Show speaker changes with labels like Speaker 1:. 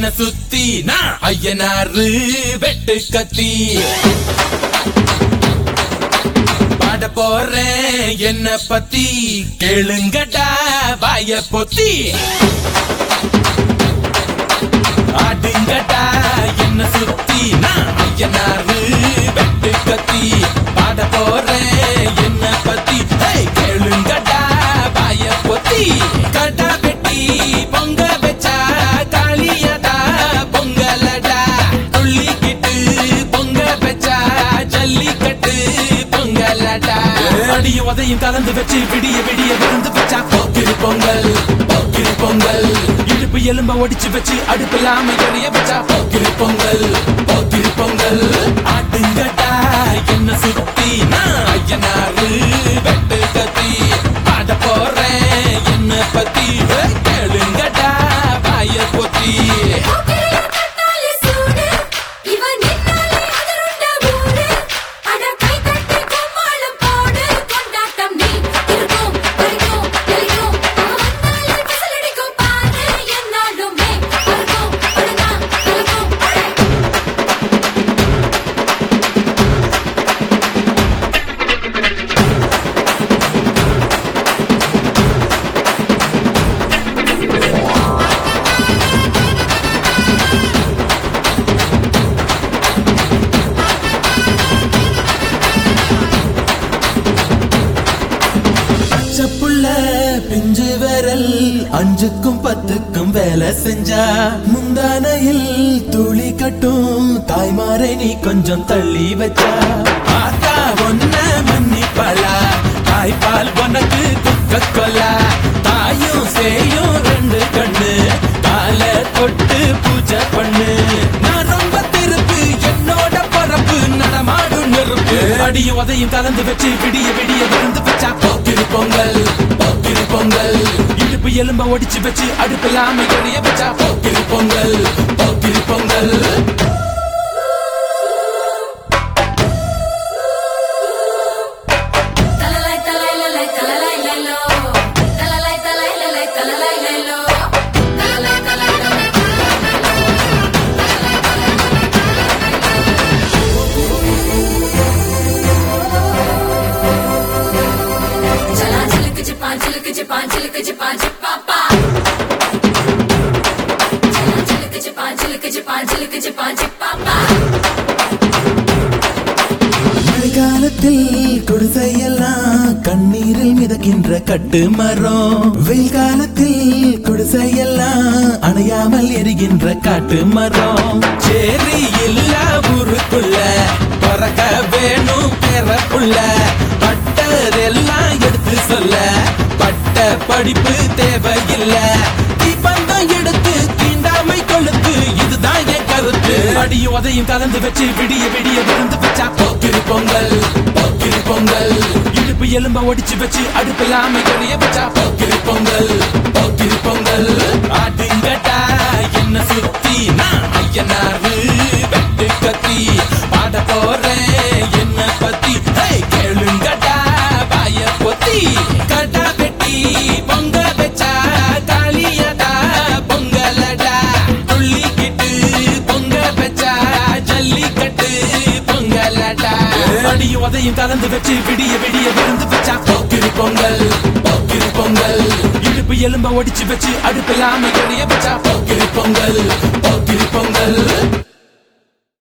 Speaker 1: என்ன சுத்தி நான் ஐயனாரு வெட்டு கத்தி பாட போறேன் என்ன பத்தி கேளுங்கடா வாய பொத்தி ஆடுங்கடா என்ன சுத்தி நான் ஐயனாரு வெட்டு கத்தி பாட போறேன் என்ன பத்தி ஹேய், கேளுங்கடா வாய பொத்தி கடா வெட்டி பொங்க வச்சா காளியடா பொங்கலடா துள்ளிக்கிட்டு பொங்க வச்சா ஜல்லிக்கட்டு பொங்கலடா அடியும் உதையும் கலந்து வச்சு விடிய விடிய விருந்து வச்சா போக்கிரி பொங்கல் போக்கிரி பொங்கல் இடுப்பு எலும்ப ஒடிச்சு வச்சு அடுப்பில்லாம எறிய வச்சா போக்கிரி பொங்கல் போக்கிரி பொங்கல் ஆட்டுங்கட்டா என்ன சுத்தி நான் ஐயனாரு வெட்டு கத்தி பாட போறேன் என்ன பத்தி கேளுங்கடா வாய பொத்தி
Speaker 2: கட்டாலே சூடு இவன் நின்னாலே அதிருண்ட ஊரு அட கை தட்டி கும்மாளம் போடு கொண்டாட்டம் நீ இருக்கும் வரைக்கும் எலிக்கும் அவன் வந்தாலே விசிலடிக்கும் பாரு என்னாலுமே பறக்கும் படுதா கலக்கும் அடை
Speaker 1: பச்சைப்புள்ள பிஞ்சு விரல் அஞ்சுக்கும் பத்துக்கும் வேலை செஞ்சா முந்தானையில் துளி கட்டும் தாய்மாரை நீ கொஞ்சம் தள்ளி வச்சா ஆத்தா ஒன்ன மன்னிப்பலா தாய்ப்பால் உனக்கு குக்க கொல்லா தாயும் சேயும் ரெண்டு கண்ணு கால தொட்டு பூஜை பண்ணு நான் ரொம்ப திருப்பு என்னோட பரப்பு நடமாடும் நெருப்பு அடியும் உதையும் கலந்து வச்சு விடிய விடிய விருந்து வச்சா போக்கிரி பொங்கல் போக்கிரி பொங்கல் இடுப்பு எலும்ப ஒடிச்சு வச்சு அடுப்பில்லாம எறிய வச்சா போக்கிரி பொங்கல் போக்கிரி பொங்கல்
Speaker 2: தலலை தலை லலை தலலை லைலோ தலலை தலை லலை தலலை லைலோ தலலை தலை லலை चला चिलक चिपा चिलक चिपा चिलक चिपा चिपापा चला चिलक चिपा चिलक चिपा चिलक चिपा चिपापा
Speaker 1: மழைக்காலத்தில் குடிசையெல்லாம் கண்ணீரில் மிதக்கின்ற கட்டு மரம் வெயில் காலத்தில் குடிசையெல்லாம் அணையாமல் எரிகின்ற காட்டு மரம் சேரி இல்ல ஊருக்குள்ள பறக்க வேணும் பிறப்புள்ள பட்டதெல்லாம் எடுத்து சொல்ல பட்ட படிப்பு தேவையில்ல தீபந்தம் எடுத்து தீண்டாமை கொளுத்து இதுதான் என் கருத்து அடியும் உதையும் கலந்து வச்சு விடிய விடிய விருந்து வச்சா போக்கிரி பொங்கல் போக்கிரி பொங்கல் இடுப்பு எலும்ப ஒடிச்சு வச்சு அடுப்பில்லாம எறிய வச்சா போக்கிரி பொங்கல் போக்கிரி பொங்கல் ஆடுங்கட்டா என்ன சுத்தி நான் ஐயனாரு வெட்டு கத்தி பாட போறேன் என்ன பத்தி ஹேய், கேளுங்கடா வாய பொத்தி கடா வெட்டி பொங்க வச்சா காளியடா பொங்கலடா துள்ளிக்கிட்டு பொங்க வச்சா ஜல்லிக்கட்டு பொங்கலடா அடியும் உதையும் கலந்து வச்சு விடிய விடிய விருந்து வச்சா போக்கிரி பொங்கல் போக்கிரி பொங்கல் இடுப்பு எலும்ப ஒடிச்சு வச்சு அடுப்பில்லாம எறிய வச்சா போக்கிரி பொங்கல் போக்கிரி பொங்கல்